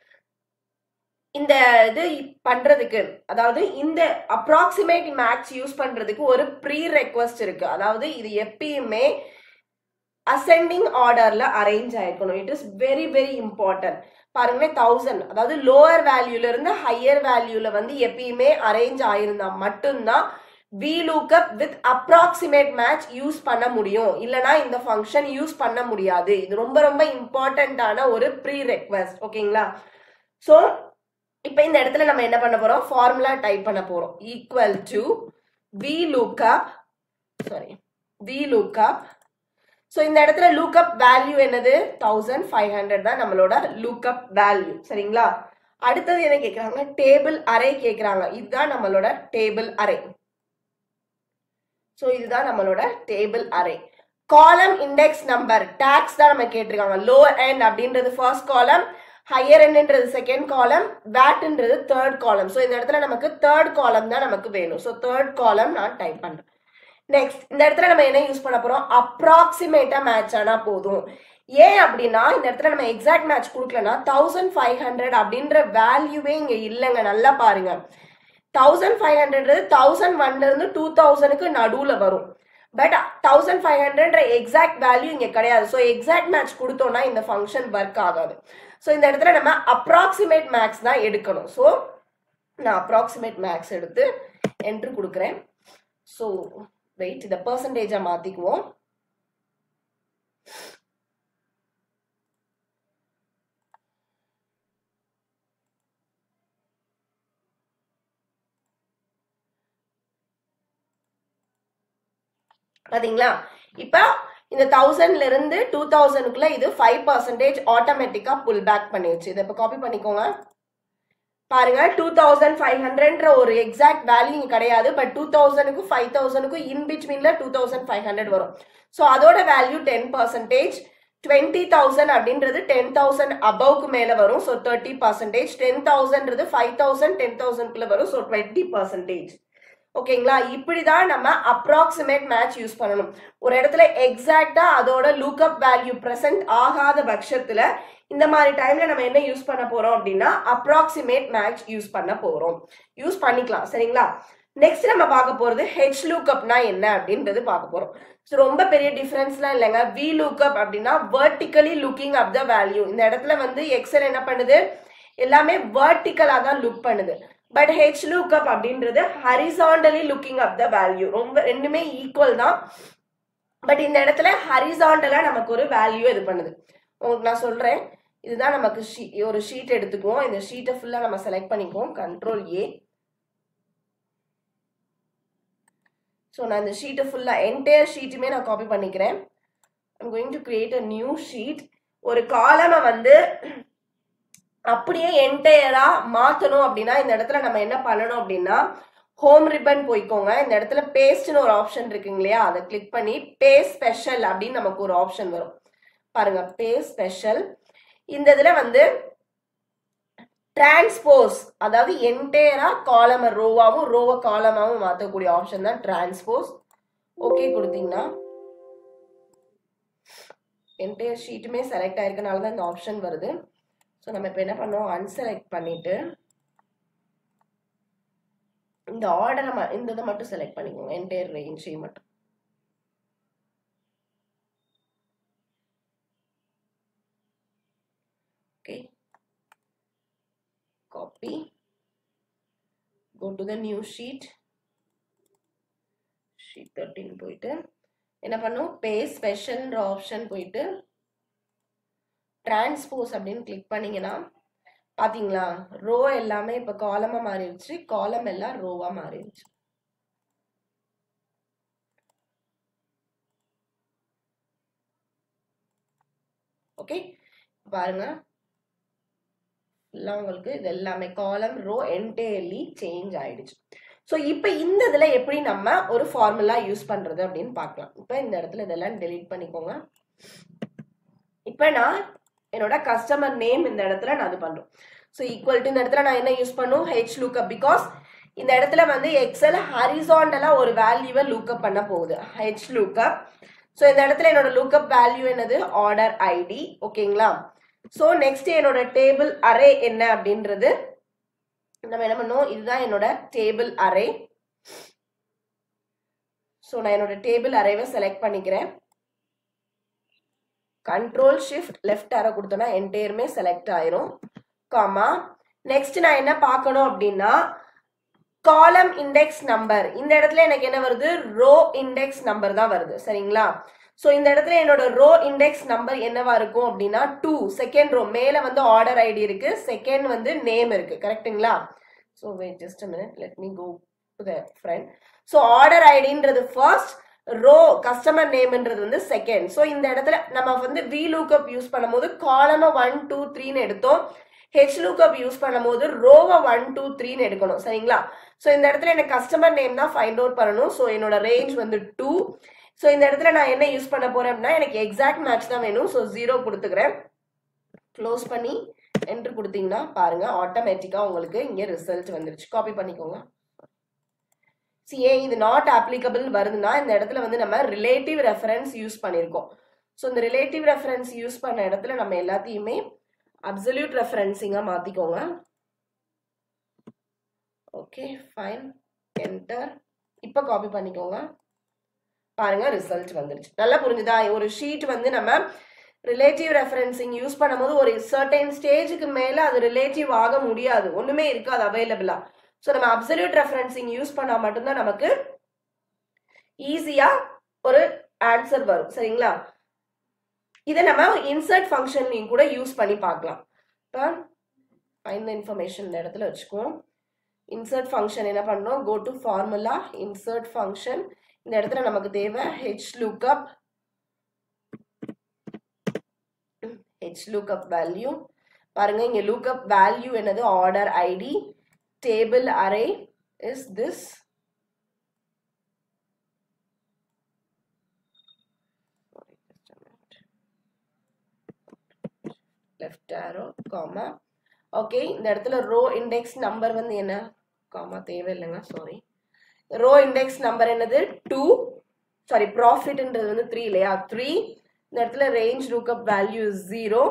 இந்த இது பண்றதுக்கு அதாவது இந்த அப்ராக்சிமேட் மேட்ச் யூஸ் பண்றதுக்கு ஒரு ப்ரீ ரெக்வஸ்ட் இருக்கு அதாவது இது எப்பயுமே அசெண்டிங் ஆர்டர்ல அரேஞ்ச் ஆயிருக்கணும் it is very very important பாருங்களேன் தௌசண்ட் அதாவது லோவர் வேல்யூல இருந்து ஹையர் வேல்யூல வந்து எப்பயுமே அரேஞ்ச் ஆயிருந்தா மட்டும்தான் V lookup with approximate match use பண்ண முடியும் இல்லனா இந்த ஃபங்க்ஷன் யூஸ் பண்ண முடியாது இது ரொம்ப ரொம்ப இம்பார்ட்டன்டான ஒரு ப்ரீ ரெக்வஸ்ட் ஓகேங்களா ஸோ இப்போ இந்த இடத்துல நம்ம என்ன பண்ண போறோம் ஃபார்முலா டைப் பண்ண போறோம் equal to V lookup sorry V lookup so இந்த இடத்துல லுக்அப் வேல்யூ என்னது தௌசண்ட் ஃபைவ் ஹண்ட்ரட் தான் நம்மளோட லுக்அப் வேல்யூ சரிங்களா அடுத்தது என்ன கேட்குறாங்க டேபிள் அரே கேட்குறாங்க இதுதான் நம்மளோட டேபிள் அரே ஸோ இதுதான் நம்மளோட table array column index number tax தான் நம்ம கேட்டிருக்காங்க லோ எண்ட் அப்படின்றது ஃபர்ஸ்ட் காலம் ஹையர் எண்ட்ன்றது செகண்ட் காலம் வேட்ன்றது தேர்ட் காலம் ஸோ இந்த இடத்துல நமக்கு தேர்ட் காலம் தான் நமக்கு வேணும் ஸோ தேர்ட் காலம் நான் டைப் பண்றேன் நெக்ஸ்ட் இந்த இடத்துல நம்ம என்ன யூஸ் பண்ண போறோம் அப்ராக்சிமேட்டா மேட்ச் ஆனா போதும் ஏன் அப்படின்னா இந்த இடத்துல நம்ம எக்ஸாக்ட் மேட்ச் கொடுக்கலன்னா தௌசண்ட் ஃபைவ் ஹண்ட்ரட் அப்படின்ற வேல்யூவே இங்க இல்லைங்க நல்லா பாருங்க தௌசண்ட் ஃபைவ் ஹண்ட்ரட் தௌசண்ட் ஒன்ல இருந்து டூ தௌசண்ட்க்கு நடுவுல வரும் பட் தௌசண்ட் ஃபைவ் ஹண்ட்ரட்ன்ற எக்ஸாக்ட் வேல்யூ இங்க கிடையாது ஸோ எக்ஸாக்ட் மேட்ச் கொடுத்தோம்னா இந்த ஃபங்க்ஷன் ஒர்க் ஆகாது ஸோ இந்த இடத்துல நம்ம அப்ராக்சிமேட் மேக்ஸ் தான் எடுக்கணும் ஸோ நான் அப்ராக்சிமேட் மேக்ஸ் எடுத்து என்ட்ரு கொடுக்குறேன் ஸோ வெயிட் இதை பர்சன்டேஜாக மாற்றிக்குவோம் பாத்தீங்களா இப்போ இந்த தௌசண்ட்ல இருந்து டூ தௌசண்ட்குள்ள இது ஃபைவ் பர்சன்டேஜ் ஆட்டோமேட்டிக்கா புல் பேக் பண்ணிடுச்சு இதை இப்போ காப்பி பண்ணிக்கோங்க பாருங்க டூ தௌசண்ட் ஃபைவ் ஹண்ட்ரட்ன்ற ஒரு எக்ஸாக்ட் வேல்யூ இங்க கிடையாது பட் டூ தௌசண்ட்க்கும் ஃபைவ் தௌசண்ட்க்கும் இன் பிட்வீன்ல டூ தௌசண்ட் ஃபைவ் ஹண்ட்ரட் வரும் ஸோ அதோட value ten percentage twenty thousand அப்படின்றது டென் தௌசண்ட் அபவ்க்கு மேல வரும் ஸோ தேர்ட்டி பர்சன்டேஜ் டென் தௌசண்ட்றது ஃபைவ் தௌசண்ட் டென் தௌசண்ட்குள்ள வரும் ஸோ டுவெண்ட்டி பர்சன்டேஜ் ஓகேங்களா இப்படிதான் நம்ம அப்ராக்சிமேட் மேட்ச் யூஸ் பண்ணணும் ஒரு இடத்துல எக்ஸாக்டா அதோட லுக்அப் வேல்யூ பிரசன்ட் ஆகாத பட்சத்துல இந்த மாதிரி டைம்ல நம்ம என்ன யூஸ் பண்ண போறோம் அப்படின்னா அப்ராக்சிமேட் மேட்ச் யூஸ் பண்ண போறோம் யூஸ் பண்ணிக்கலாம் சரிங்களா நெக்ஸ்ட் நம்ம பார்க்க போறது ஹெச் லுக்அப்னா என்ன அப்படின்றது பார்க்க போறோம் ஸோ ரொம்ப பெரிய டிஃபரன்ஸ்லாம் இல்லைங்க வி லுக்அப் அப்படின்னா vertically looking up the value இந்த இடத்துல வந்து எக்ஸல் என்ன பண்ணுது எல்லாமே வெர்டிக்கலா தான் லுக் பண்ணுது பட் ஹெச் லுக்அப் அப்படின்றது horizontally looking up the value ரொம்ப ரெண்டுமே ஈக்குவல் தான் பட் இந்த இடத்துல ஹரிசாண்டலா நமக்கு ஒரு வேல்யூ இது பண்ணுது உங்களுக்கு நான் சொல்றேன் இதுதான் நமக்கு ஷீ ஒரு ஷீட் எடுத்துக்குவோம் இந்த ஷீட்டை ஃபுல்லா நம்ம செலக்ட் பண்ணிக்குவோம் கண்ட்ரோல் ஏ ஸோ நான் இந்த ஷீட்டை ஃபுல்லாக என்டையர் ஷீட்டுமே நான் காப்பி பண்ணிக்கிறேன் I'm going to create a new sheet ஒரு காலமை வந்து அப்படியே என்டையரா மாற்றணும் அப்படின்னா இந்த இடத்துல நம்ம என்ன பண்ணணும் அப்படின்னா ஹோம் ரிப்பன் போய்க்கோங்க இந்த இடத்துல பேஸ்ட்னு ஒரு ஆப்ஷன் இருக்குங்க இல்லையா அதை கிளிக் பண்ணி பே ஸ்பெஷல் அப்படின்னு நமக்கு ஒரு ஆப்ஷன் வரும் பாருங்க பே ஸ்பெஷல் இந்த இதில் வந்து டிரான்ஸ்போஸ் அதாவது என்டையரா காலம ரோவாவும் ரோவ காலமாவும் மாற்றக்கூடிய ஆப்ஷன் தான் டிரான்ஸ்போஸ் ஓகே கொடுத்தீங்கன்னா என்டையர் ஷீட்டுமே செலக்ட் ஆயிருக்கனால தான் இந்த ஆப்ஷன் வருது ஸோ நம்ம இப்போ என்ன பண்ணுவோம் அன்செலக்ட் பண்ணிட்டு இந்த ஆர்டரை இந்த இதை மட்டும் செலக்ட் பண்ணிக்கோங்க என்டையர் ரேஞ்சையும் மட்டும் okay copy go to the new sheet sheet 13 போயிட்டு என்ன பண்ணும் பே ஸ்பெஷல்ன்ற ஆப்ஷன் போயிட்டு டிரான்ஸ்போஸ் அப்படின்னு கிளிக் பண்ணீங்கன்னா பாத்தீங்களா ரோ எல்லாமே இப்ப காலமா மாறிடுச்சு காலம் எல்லாம் ரோவா மாறிடுச்சு ஓகே பாருங்க எல்லாம் உங்களுக்கு இது எல்லாமே காலம் ரோ என்டையர்லி சேஞ்ச் ஆயிடுச்சு ஸோ இப்போ இந்த இதில் எப்படி நம்ம ஒரு ஃபார்முலா யூஸ் பண்ணுறது அப்படின்னு பார்க்கலாம் இப்போ இந்த இடத்துல இதெல்லாம் டெலீட் பண்ணிக்கோங்க இப்போ நான் என்னோட கஸ்டமர் நேம் இந்த இடத்துல நான் அது பண்ணுறோம் ஸோ ஈக்குவல் டு இந்த இடத்துல நான் என்ன யூஸ் பண்ணும் ஹெச் லுக்கப் பிகாஸ் இந்த இடத்துல வந்து எக்ஸல் ஹரிசாண்டலாக ஒரு வேல்யூவை லுக்கப் பண்ண போகுது ஹெச் லுக்கப் ஸோ இந்த இடத்துல என்னோட லுக்கப் வேல்யூ என்னது ஆர்டர் ஐடி ஓகேங்களா ஸோ நெக்ஸ்ட் என்னோட டேபிள் அரே என்ன அப்படின்றது நம்ம என்ன பண்ணோம் இதுதான் என்னோட டேபிள் அரே ஸோ நான் என்னோட டேபிள் அரேவை செலக்ட் பண்ணிக்கிறேன் கண்ட்ரோல் ஷிஃப்ட் லெஃப்ட் அரே கொடுத்தோன்னா என்டையருமே செலக்ட் ஆயிரும் காமா நெக்ஸ்ட் நான் என்ன பார்க்கணும் அப்படின்னா காலம் இண்டெக்ஸ் நம்பர் இந்த இடத்துல எனக்கு என்ன வருது ரோ இண்டெக்ஸ் நம்பர் தான் வருது சரிங்களா ஸோ இந்த இடத்துல என்னோட ரோ இண்டெக்ஸ் நம்பர் என்னவா இருக்கும் அப்படின்னா டூ செகண்ட் ரோ மேல வந்து ஆர்டர் ஐடி இருக்கு செகண்ட் வந்து நேம் இருக்கு கரெக்ட்டுங்களா so wait just minute let me go to the friend so order ஐடின்றது ஃபர்ஸ்ட் ரோ கஸ்டமர் நேம்ன்றது வந்து செகண்ட் ஸோ இந்த இடத்துல நம்ம வந்து வி லூக்கப் யூஸ் பண்ணும்போது காலமை ஒன் டூ த்ரீன்னு எடுத்தோம் ஹெச் லுக்கப் யூஸ் பண்ணும்போது ரோவை ஒன் டூ த்ரீன்னு எடுக்கணும் சரிங்களா ஸோ இந்த இடத்துல எனக்கு கஸ்டமர் நேம் தான் ஃபைண்ட் அவுட் பண்ணணும் ஸோ என்னோட ரேஞ்ச் வந்து டூ ஸோ இந்த இடத்துல நான் என்ன யூஸ் பண்ண போறேன் அப்படின்னா எனக்கு எக்ஸாக்ட் மேட்ச் தான் வேணும் ஸோ ஜீரோ கொடுத்துக்கிறேன் க்ளோஸ் பண்ணி என்ட்ரு கொடுத்தீங்கன்னா பாருங்க ஆட்டோமேட்டிக்காக உங்களுக்கு இங்கே ரிசல்ட் வந்துருச்சு காப்பி பண்ணிக்கோங்க சி ஏன் இது நாட் அப்ளிகபிள் வருதுன்னா இந்த இடத்துல வந்து நம்ம ரிலேட்டிவ் ரெஃபரன்ஸ் யூஸ் பண்ணியிருக்கோம் ஸோ இந்த ரிலேட்டிவ் ரெஃபரன்ஸ் யூஸ் பண்ண இடத்துல நம்ம எல்லாத்தையுமே அப்சல்யூட் ரெஃபரன்சிங்காக மாற்றிக்கோங்க ஓகே ஃபைன் என்டர் இப்போ காப்பி பண்ணிக்கோங்க பாருங்க ரிசல்ட் வந்துருச்சு நல்லா புரிஞ்சுதா ஒரு ஷீட் வந்து நம்ம ரிலேட்டிவ் ரெஃபரன்சிங் யூஸ் பண்ணும்போது ஒரு சர்டைன் ஸ்டேஜுக்கு மேலே அது ரிலேட்டிவ் ஆக முடியாது ஒன்றுமே இருக்காது அவைலபிளா ஸோ நம்ம அப்சல்யூட் ரெஃபரன்சிங் யூஸ் பண்ணால் மட்டும்தான் நமக்கு ஈஸியாக ஒரு ஆன்சர் வரும் சரிங்களா இதை நம்ம இன்சர்ட் ஃபங்க்ஷன்லையும் கூட யூஸ் பண்ணி பார்க்கலாம் இப்போ ஃபைன் இன்ஃபர்மேஷன் இந்த இடத்துல வச்சுக்குவோம் இன்சர்ட் ஃபங்க்ஷன் என்ன பண்ணோம் go to formula insert function இந்த இடத்துல நமக்கு தேவை H lookup H lookup value பாருங்க இங்க லுக்கப் வேல்யூ என்னது order ID table array is this left arrow comma okay இந்த இடத்துல ரோ இண்டெக்ஸ் நம்பர் வந்து என்ன காமா தேவையில்லைங்க சாரி ரோ இண்டெக்ஸ் நம்பர் என்னது டூ சாரி ப்ராஃபிட்ன்றது வந்து த்ரீ இல்லையா த்ரீ இந்த இடத்துல ரேஞ்ச் லூக்கப் வேல்யூ ஜீரோ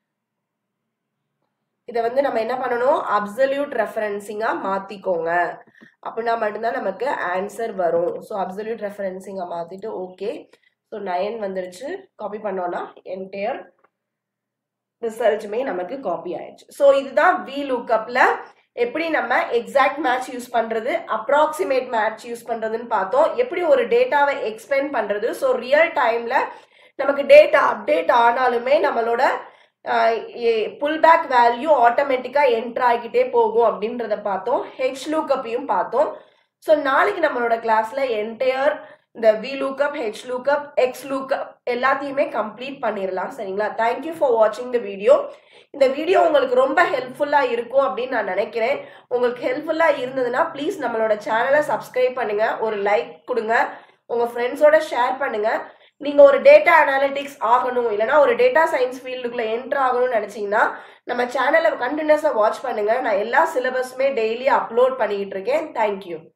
இதை வந்து நம்ம என்ன பண்ணணும் அப்சல்யூட் ரெஃபரன்சிங்கா மாத்திக்கோங்க அப்படின்னா மட்டும்தான் நமக்கு ஆன்சர் வரும் ஸோ அப்சல்யூட் ரெஃபரன்சிங்கா மாத்திட்டு ஓகே ஸோ நயன் வந்துருச்சு காப்பி பண்ணோம்னா என்டையர் ரிசல்ட்டுமே நமக்கு காப்பி ஆயிடுச்சு ஸோ இதுதான் வி லுக்கப்ல எப்படி நம்ம எக்ஸாக்ட் மேட்ச் யூஸ் பண்றது அப்ராக்சிமேட் மேட்ச் யூஸ் பண்றதுன்னு பார்த்தோம் எப்படி ஒரு டேட்டாவை எக்ஸ்பிளைன் பண்றது ஸோ ரியல் டைம்ல நமக்கு டேட்டா அப்டேட் ஆனாலுமே நம்மளோட புல் பேக் வேல்யூ ஆட்டோமேட்டிக்காக என்டர் ஆகிக்கிட்டே போகும் அப்படின்றத பார்த்தோம் ஹெச் லூக்கப்பையும் பார்த்தோம் ஸோ நாளைக்கு நம்மளோட கிளாஸ்ல என்டையர் இந்த V lookup H lookup X lookup எல்லாத்தையுமே கம்ப்ளீட் பண்ணிடலாம் சரிங்களா தேங்க்யூ ஃபார் வாட்சிங் த வீடியோ இந்த வீடியோ உங்களுக்கு ரொம்ப ஹெல்ப்ஃபுல்லாக இருக்கும் அப்படின்னு நான் நினைக்கிறேன் உங்களுக்கு ஹெல்ப்ஃபுல்லாக இருந்ததுன்னா ப்ளீஸ் நம்மளோட சேனலை சப்ஸ்கிரைப் பண்ணுங்க ஒரு லைக் கொடுங்க உங்கள் ஃப்ரெண்ட்ஸோட ஷேர் பண்ணுங்க நீங்க ஒரு டேட்டா அனாலிட்டிக்ஸ் ஆகணும் இல்லைனா ஒரு டேட்டா சயின்ஸ் ஃபீல்டுக்குள்ள என்டர் ஆகணும்னு நினைச்சீங்கன்னா நம்ம சேனலை கண்டினியூஸா வாட்ச் பண்ணுங்க நான் எல்லா சிலபஸுமே டெய்லி அப்லோட் பண்ணிக்கிட்டு இருக்கேன் தேங்க்யூ